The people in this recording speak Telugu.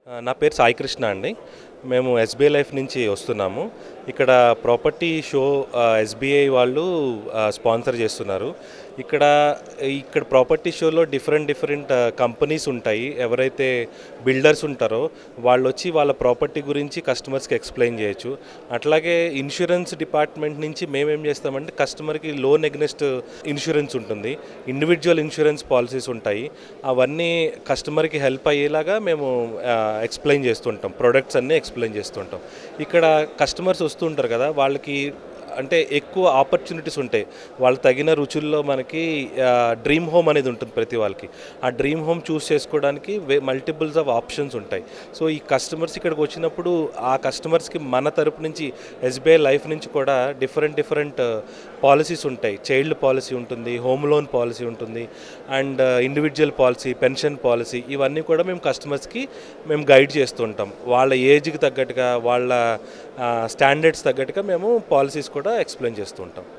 ఆ, నా పేరు సాయి కృష్ణ అండి మేము ఎస్బీఐ లైఫ్ నుంచి వస్తున్నాము ఇక్కడ ప్రాపర్టీ షో ఎస్బీఐ వాళ్ళు ఆ, స్పాన్సర్ చేస్తున్నారు ఇక్కడ ఇక్కడ ప్రాపర్టీ షోలో డిఫరెంట్ డిఫరెంట్ కంపెనీస్ ఉంటాయి ఎవరైతే బిల్డర్స్ ఉంటారో వాళ్ళు వచ్చి వాళ్ళ ప్రాపర్టీ గురించి కస్టమర్స్కి ఎక్స్ప్లెయిన్ చేయొచ్చు అట్లాగే ఇన్సూరెన్స్ డిపార్ట్మెంట్ నుంచి మేమేం చేస్తామంటే కస్టమర్కి లోన్ ఎగ్నెస్ట్ ఇన్సూరెన్స్ ఉంటుంది ఇండివిజువల్ ఇన్సూరెన్స్ పాలసీస్ ఉంటాయి అవన్నీ కస్టమర్కి హెల్ప్ అయ్యేలాగా మేము ఎక్స్ప్లెయిన్ చేస్తుంటాం ప్రొడక్ట్స్ అన్నీ ఎక్స్ప్లెయిన్ చేస్తుంటాం ఇక్కడ కస్టమర్స్ వస్తుంటారు కదా వాళ్ళకి అంటే ఎక్కువ ఆపర్చునిటీస్ ఉంటాయి వాళ్ళు తగిన రుచుల్లో మనకి డ్రీమ్ హోమ్ అనేది ఉంటుంది ప్రతి వాళ్ళకి ఆ డ్రీమ్ హోమ్ చూస్ చేసుకోవడానికి మల్టిపుల్స్ ఆఫ్ ఆప్షన్స్ ఉంటాయి సో ఈ కస్టమర్స్ ఇక్కడికి వచ్చినప్పుడు ఆ కస్టమర్స్కి మన తరపు నుంచి ఎస్బీఐ లైఫ్ నుంచి కూడా డిఫరెంట్ డిఫరెంట్ పాలసీస్ ఉంటాయి చైల్డ్ పాలసీ ఉంటుంది హోమ్ లోన్ పాలసీ ఉంటుంది and individual policy pension policy ఇవన్నీ కూడా మేము కస్టమర్స్కి మేము గైడ్ చేస్తుంటాం వాళ్ళ ఏజ్కి తగ్గట్టుగా వాళ్ళ స్టాండర్డ్స్ తగ్గట్టుగా మేము పాలసీస్ కూడా ఎక్స్ప్లెయిన్ చేస్తూ ఉంటాం